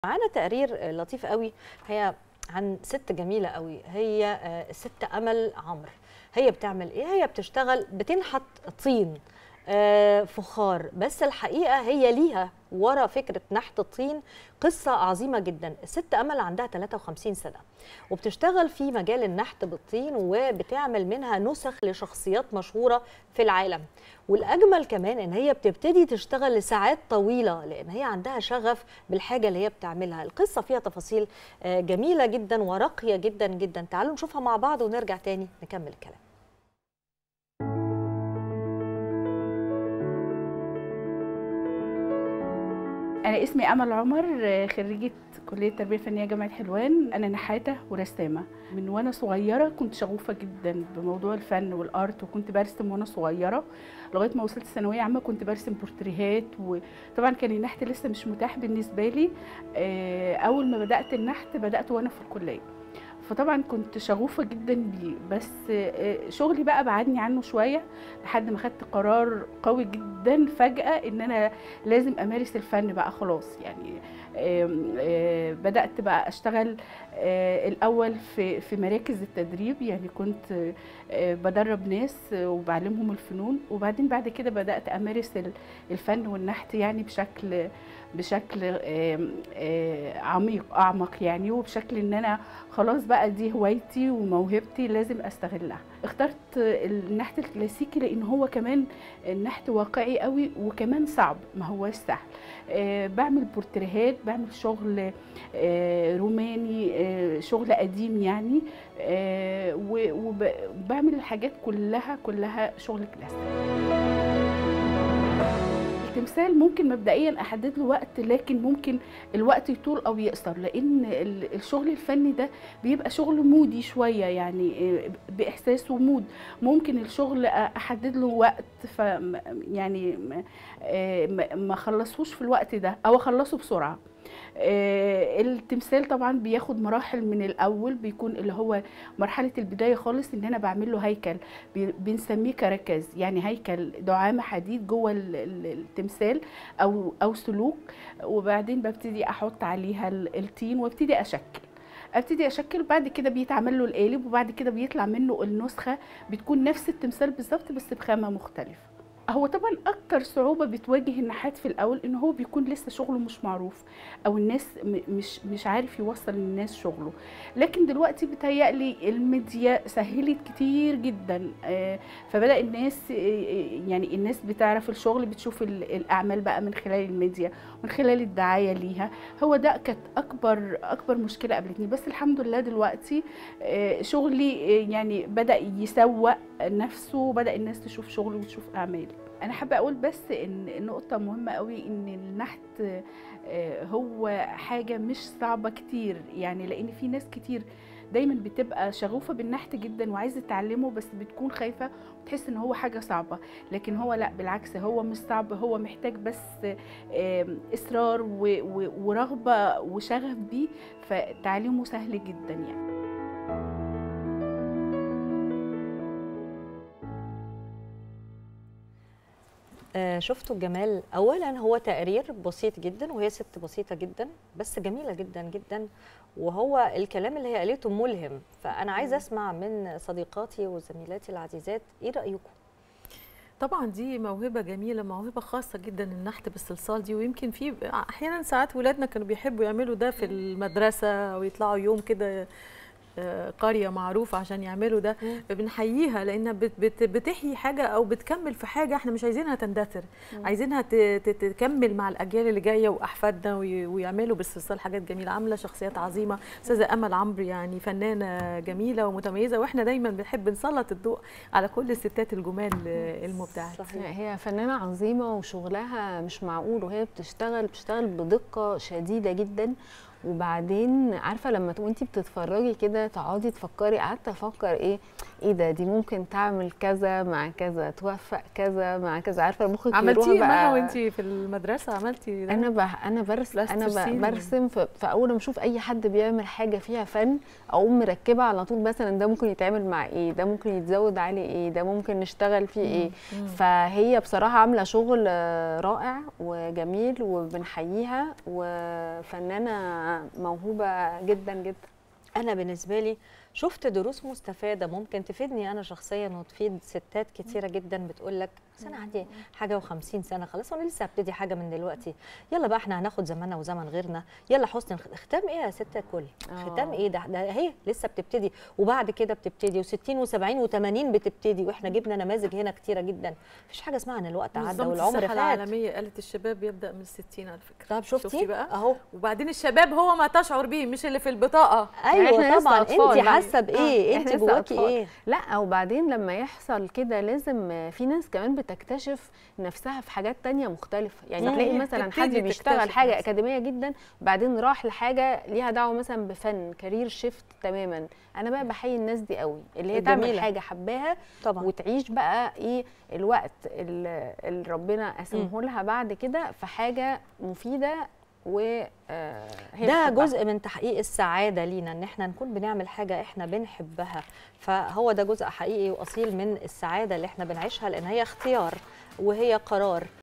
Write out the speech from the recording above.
معانا تقرير لطيف قوي هي عن ست جميله قوي هي آه، الست امل عمرو هي بتعمل ايه هي بتشتغل بتنحت طين آه، فخار بس الحقيقه هي ليها ورا فكره نحت الطين قصه عظيمه جدا الست امل عندها 53 سنه وبتشتغل في مجال النحت بالطين وبتعمل منها نسخ لشخصيات مشهوره في العالم والاجمل كمان ان هي بتبتدي تشتغل لساعات طويله لان هي عندها شغف بالحاجه اللي هي بتعملها القصه فيها تفاصيل آه، جميله جدا وراقيه جدا جدا تعالوا نشوفها مع بعض ونرجع تاني نكمل الكلام أنا اسمي أمل عمر خريجة كلية التربية الفنية جامعة حلوان أنا نحاتة ورسامة من وأنا صغيرة كنت شغوفة جدا بموضوع الفن والآرت وكنت برسم وأنا صغيرة لغاية ما وصلت ثانوية عامة كنت برسم بورتريهات وطبعا كان النحت لسه مش متاح بالنسبة لي آه، أول ما بدأت النحت بدأت وأنا في الكلية فطبعا كنت شغوفه جدا بيه بس آه، شغلي بقى بعدني عنه شويه لحد ما خدت قرار قوي جدا فجاه ان انا لازم امارس الفن بقى خلاص يعني آم، آه، بدات بقى اشتغل آه، الاول في في مراكز التدريب يعني كنت آه، بدرب ناس وبعلمهم الفنون وبعدين بعد كده بدات امارس ال- الفن والنحت يعني بشكل بشكل آم، آه، عميق اعمق يعني وبشكل ان انا خلاص بقى دي هوايتي وموهبتي لازم استغلها اخترت النحت الكلاسيكي لان هو كمان النحت واقعي قوي وكمان صعب ما هوش سهل آه، بعمل بورتريهات بعمل شغل آه، روماني آه، شغل قديم يعني آه، و- وبعمل الحاجات كلها كلها شغل كلاسيكي التمثال ممكن مبدئيا احدد له وقت لكن ممكن الوقت يطول او يقصر لان ال- الشغل الفني ده بيبقى شغل مودي شويه يعني آه، باحساس ومود ممكن الشغل احدد له وقت ف يعني م- آه، ما- ما اخلصهوش في الوقت ده او اخلصه بسرعه آه، التمثال طبعا بياخد مراحل من الاول بيكون اللي هو مرحله البدايه خالص ان انا بعمل له هيكل بي- بنسميه كركز يعني هيكل دعامه حديد جوه ال- ال- التمثال او او سلوك وبعدين ببتدي احط عليها ال- الطين وابتدي اشكل ابتدي اشكل بعد كده بيتعمل له القالب وبعد كده بيطلع منه النسخه بتكون نفس التمثال بالظبط بس بخامه مختلفه هو طبعا اكتر صعوبه بتواجه النحات في الاول ان هو بيكون لسه شغله مش معروف او الناس م- مش مش عارف يوصل للناس شغله لكن دلوقتي بتهيألي الميديا سهلت كتير جدا آه، فبدأ الناس آه، يعني الناس بتعرف الشغل بتشوف ال- الأعمال بقى من خلال الميديا من خلال الدعاية ليها هو ده كانت أكبر أكبر مشكلة قابلتني بس الحمد لله دلوقتي آه، شغلي آه، يعني بدأ يسوق نفسه وبدأ الناس تشوف شغلي وتشوف أعمالي أنا حابة أقول بس إن نقطة مهمة قوي إن النحت آه، هو حاجة مش صعبة كتير يعني لأن في ناس كتير دايما بتبقى شغوفة بالنحت جدا وعايزة تتعلمه بس بتكون خايفة وتحس ان هو حاجة صعبة لكن هو لا بالعكس هو مش صعب هو محتاج بس آم، اصرار و- و- ورغبة وشغف بيه فتعليمه سهل جدا يعني آه، شفتوا الجمال اولا هو تقرير بسيط جدا وهي ست بسيطه جدا بس جميله جدا جدا وهو الكلام اللي هي قالته ملهم فانا عايزه اسمع من صديقاتي وزميلاتي العزيزات ايه رايكم طبعا دي موهبة جميلة موهبة خاصة جدا النحت بالصلصال دي ويمكن في أحيانا ساعات ولادنا كانوا بيحبوا يعملوا ده في المدرسة أو يطلعوا يوم كده آه، قرية معروفة عشان يعملوا ده بنحييها لأنها بت- بت- بتحيي حاجة أو بتكمل في حاجة احنا مش عايزينها تندثر عايزينها ت- ت- تكمل مع الأجيال اللي جاية وأحفادنا وي- ويعملوا بالصلصال حاجات جميلة عاملة شخصيات عظيمة أستاذة أمل عمرو يعني فنانة جميلة ومتميزة وإحنا دايما بنحب نسلط الضوء على كل الستات الجمال آه، المبدعات صحيح هي فنانة عظيمة وشغلها مش معقول وهي بتشتغل بتشتغل بدقة شديدة جدا وبعدين عارفه لما وانتي بتتفرجي كده تقعدي تفكري قعدت افكر ايه ايه ده دي ممكن تعمل كذا مع كذا توفق كذا مع كذا عارفه مخك يروح عملتيه بقى مها وانت في المدرسه عملتي ده؟ انا ب... انا برس انا بلاستيسين ب... ولا- برسم ف... فاول ما اشوف اي حد بيعمل حاجه فيها فن اقوم مركبه على طول مثلا ده ممكن يتعمل مع ايه ده ممكن يتزود عليه ايه ده ممكن نشتغل فيه ايه مم. فهي بصراحه عامله شغل آه، رائع وجميل وبنحييها وفنانه موهوبه جدا جدا انا بالنسبه لي شفت دروس مستفاده ممكن تفيدني انا شخصيا وتفيد ستات كتيره جدا بتقول لك بس انا عندي حاجه و50 سنه خلاص وانا لسه هبتدي حاجه من دلوقتي يلا بقى احنا هناخد زماننا وزمن غيرنا يلا حسن الخ- ختام ايه يا ست الكل آه. ختام ايه ده ده هي لسه بتبتدي وبعد كده بتبتدي و60 و70 و80 بتبتدي واحنا جبنا نماذج هنا كتيره جدا مفيش حاجه اسمها ان الوقت عدى منظمة والعمر الصحة فات العالمية قالت الشباب يبدأ من 60 على فكرة طب شفتي, شفتي بقى؟ اهو وبعدين الشباب هو ما تشعر به مش اللي في البطاقة إحنا ايوه لسه طبعا أطفال انت بقى. حاسه بايه آه، انت إحنا لسه جواكي أطفال. ايه لا وبعدين لما يحصل كده لازم في ناس كمان بتكتشف نفسها في حاجات تانية مختلفة يعني مم. تلاقي هي مثلا بتبتدي حد بيشتغل تكتشف حاجة نفسها. أكاديمية جدا بعدين راح لحاجة ليها دعوة مثلا بفن كارير شيفت تماما أنا بقى بحيي الناس دي قوي اللي هي تعمل الجميلة. حاجة حباها طبعا وتعيش بقى ايه الوقت اللي اللي ربنا قسمه لها بعد كده في حاجة مفيدة و آه، هي ده بتحبها. جزء من تحقيق السعادة لينا ان احنا نكون بنعمل حاجة احنا بنحبها فهو ده جزء حقيقي واصيل من السعادة اللي احنا بنعيشها لان هي اختيار وهي قرار